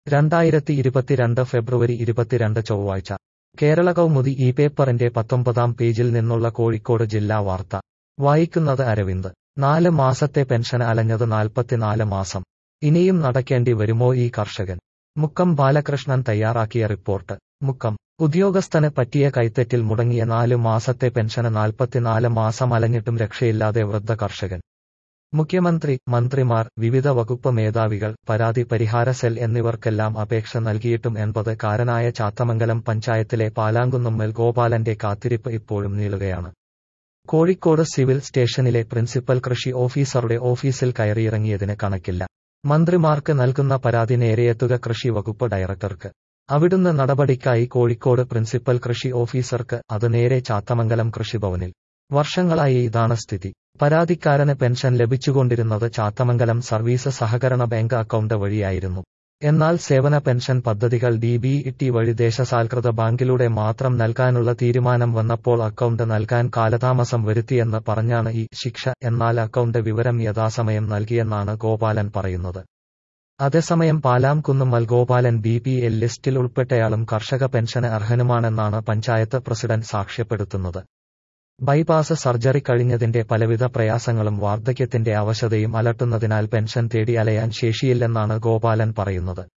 രണ്ടായിരത്തി ഇരുപത്തിരണ്ട് ഫെബ്രുവരി ഇരുപത്തിരണ്ട് ചൊവ്വാഴ്ച കേരള കൗമുദി ഈ പേപ്പറിന്റെ പത്തൊമ്പതാം പേജിൽ നിന്നുള്ള കോഴിക്കോട് ജില്ലാ വാർത്ത വായിക്കുന്നത് അരവിന്ദ് നാല് മാസത്തെ പെൻഷൻ അലഞ്ഞത് നാൽപ്പത്തിനാല് മാസം ഇനിയും നടക്കേണ്ടി വരുമോ ഈ കർഷകൻ മുക്കം ബാലകൃഷ്ണൻ തയ്യാറാക്കിയ റിപ്പോർട്ട് മുക്കം ഉദ്യോഗസ്ഥന് പറ്റിയ കൈത്തെറ്റിൽ മുടങ്ങിയ നാല് മാസത്തെ പെൻഷന് നാൽപ്പത്തിനാല് മാസം അലഞ്ഞിട്ടും രക്ഷയില്ലാതെ വൃദ്ധ കർഷകൻ മുഖ്യമന്ത്രി മന്ത്രിമാർ വിവിധ വകുപ്പ് മേധാവികൾ പരാതി പരിഹാര സെൽ എന്നിവർക്കെല്ലാം അപേക്ഷ നൽകിയിട്ടും എൺപത് കാരനായ ചാത്തമംഗലം പഞ്ചായത്തിലെ പാലാങ്കുന്നുമ്മൽ ഗോപാലന്റെ കാത്തിരിപ്പ് ഇപ്പോഴും നീളുകയാണ് കോഴിക്കോട് സിവിൽ സ്റ്റേഷനിലെ പ്രിൻസിപ്പൽ കൃഷി ഓഫീസറുടെ ഓഫീസിൽ കയറിയിറങ്ങിയതിന് കണക്കില്ല മന്ത്രിമാർക്ക് നൽകുന്ന പരാതി നേരെയെത്തുക കൃഷി വകുപ്പ് ഡയറക്ടർക്ക് അവിടുന്ന് നടപടിക്കായി കോഴിക്കോട് പ്രിൻസിപ്പൽ കൃഷി ഓഫീസർക്ക് അത് നേരെ ചാത്തമംഗലം കൃഷിഭവനിൽ വർഷങ്ങളായി ഇതാണ് സ്ഥിതി പരാതിക്കാരന് പെൻഷൻ ലഭിച്ചുകൊണ്ടിരുന്നത് ചാത്തമംഗലം സർവീസ് സഹകരണ ബാങ്ക് അക്കൗണ്ട് വഴിയായിരുന്നു എന്നാൽ സേവന പെൻഷൻ പദ്ധതികൾ ഡി ബി ഇ വഴി ദേശസാൽകൃത ബാങ്കിലൂടെ മാത്രം നൽകാനുള്ള തീരുമാനം വന്നപ്പോൾ അക്കൗണ്ട് നൽകാൻ കാലതാമസം വരുത്തിയെന്ന് പറഞ്ഞാണ് ഈ ശിക്ഷ എന്നാൽ അക്കൗണ്ട് വിവരം യഥാസമയം നൽകിയെന്നാണ് ഗോപാലൻ പറയുന്നത് അതേസമയം Palankunnummal Gopalan B P L ലിസ്റ്റിൽ ഉൾപ്പെട്ടയാളും കർഷക പെൻഷന് അർഹനുമാണെന്നാണ് പഞ്ചായത്ത് പ്രസിഡന്റ് സാക്ഷ്യപ്പെടുത്തുന്നത് ബൈപാസ് സർജറി കഴിഞ്ഞതിന്റെ പലവിധ പ്രയാസങ്ങളും വാർദ്ധക്യത്തിന്റെ അവശതയും അലട്ടുന്നതിനാൽ പെൻഷൻ തേടി അലയാൻ ശേഷിയില്ലെന്നാണ് ഗോപാലൻ പറയുന്നത്